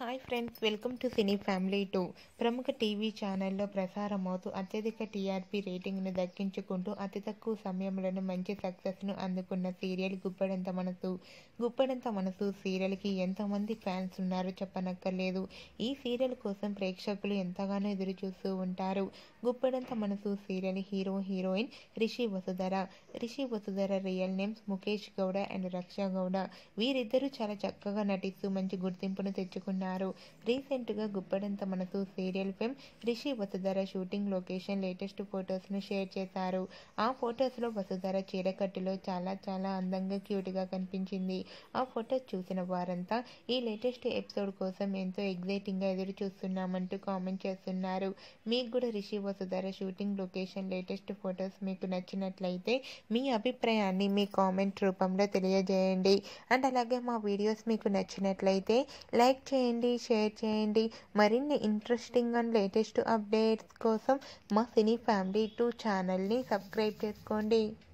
hi friends welcome to cine family two ప్రముఖ TV ఛానల్లో ప్రసారమవుతూ అత్యధిక టీఆర్పీ రేటింగ్ను దక్కించుకుంటూ అతి తక్కువ సమయంలోనే మంచి సక్సెస్ను అందుకున్న సీరియల్ గుప్పడంత మనసు గుప్పడంత మనసు సీరియల్కి ఎంతమంది ఫ్యాన్స్ ఉన్నారో చెప్పనక్కర్లేదు ఈ సీరియల్ కోసం ప్రేక్షకులు ఎంతగానో ఎదురు చూస్తూ ఉంటారు Guppedantha Manasu serial hero heroine Rishi Vasudhara Rishi Vasudhara real names Mukesh Gowda and Raksha Gowda వీరిద్దరూ చాలా చక్కగా నటిస్తూ మంచి గుర్తింపును తెచ్చుకున్నారు రీసెంట్గా Guppedantha Manasu serial film Rishi Vasudhara shooting location latest ఫొటోస్ను షేర్ చేశారు ఆ ఫొటోస్లో వసుధర చీరకట్టులో చాలా చాలా అందంగా క్యూట్గా కనిపించింది ఆ ఫొటోస్ చూసిన వారంతా ఈ లేటెస్ట్ ఎపిసోడ్ కోసం ఎంతో ఎగ్జైటింగ్గా ఎదురు చూస్తున్నామంటూ కామెంట్ చేస్తున్నారు మీకు కూడా Rishi Vasudhara shooting location latest photos మీకు నచ్చినట్లయితే మీ అభిప్రాయాన్ని మీ కామెంట్ రూపంలో తెలియజేయండి అండ్ అలాగే మా వీడియోస్ మీకు నచ్చినట్లయితే లైక్ చేయండి షేర్ చేయండి మరిన్ని ఇంట్రెస్టింగ్ అండ్ లేటెస్ట్ అప్డేట్స్ కోసం మా సినీ ఫ్యామిలీ టూ ఛానల్ని సబ్స్క్రైబ్ చేసుకోండి